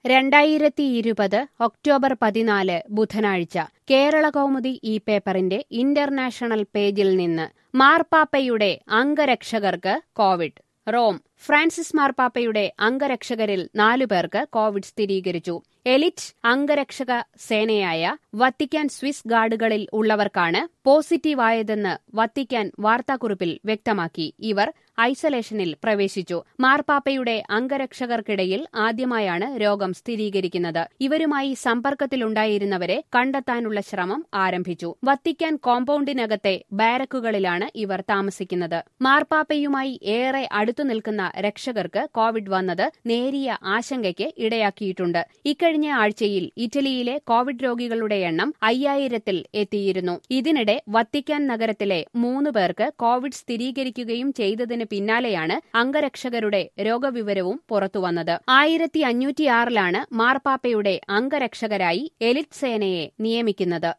രണ്ടായിരത്തി ഇരുപത് ഒക്ടോബർ പതിനാല് ബുധനാഴ്ച കേരള കൗമുദി ഈ പേപ്പറിന്റെ ഇന്റർനാഷണൽ പേജിൽ നിന്ന് മാർപ്പാപ്പയുടെ അംഗരക്ഷകർക്ക് കോവിഡ് റോം ഫ്രാൻസിസ് മാർപ്പാപ്പയുടെ അംഗരക്ഷകരിൽ നാലുപേർക്ക് കോവിഡ് സ്ഥിരീകരിച്ചു എലിറ്റ് അംഗരക്ഷക സേനയായ വത്തിക്കാൻ സ്വിസ് ഗാർഡുകളിൽ ഉള്ളവർക്കാണ് പോസിറ്റീവായതെന്ന് വത്തിക്കാൻ വാർത്താക്കുറിപ്പിൽ വ്യക്തമാക്കി ഇവർ ഐസൊലേഷനിൽ പ്രവേശിച്ചു മാർപ്പാപ്പയുടെ അംഗരക്ഷകർക്കിടയിൽ ആദ്യമായാണ് രോഗം സ്ഥിരീകരിക്കുന്നത് ഇവരുമായി സമ്പർക്കത്തിലുണ്ടായിരുന്നവരെ കണ്ടെത്താനുള്ള ശ്രമം ആരംഭിച്ചു വത്തിക്കാൻ കോമ്പൗണ്ടിനകത്തെ ബാരക്കുകളിലാണ് ഇവർ താമസിക്കുന്നത് മാർപ്പാപ്പയുമായി ഏറെ അടുത്തു നിൽക്കുന്ന രക്ഷകർക്ക് കോവിഡ് വന്നത് നേരിയ ആശങ്കയ്ക്ക് ഇടയാക്കിയിട്ടുണ്ട് ഇക്കഴിഞ്ഞ ആഴ്ചയിൽ ഇറ്റലിയിലെ കോവിഡ് രോഗികളുടെ എണ്ണം അയ്യായിരത്തിൽ എത്തിയിരുന്നു ഇതിനിടെ വത്തിക്കാൻ നഗരത്തിലെ മൂന്ന് പേർക്ക് കോവിഡ് സ്ഥിരീകരിക്കുകയും ചെയ്തതിന് പിന്നാലെയാണ് അംഗരക്ഷകരുടെ രോഗവിവരവും പുറത്തുവന്നത് ആയിരത്തി അഞ്ഞൂറ്റിയാറിലാണ് മാർപ്പാപ്പയുടെ അംഗരക്ഷകരായി എലിറ്റ് സേനയെ നിയമിക്കുന്നത്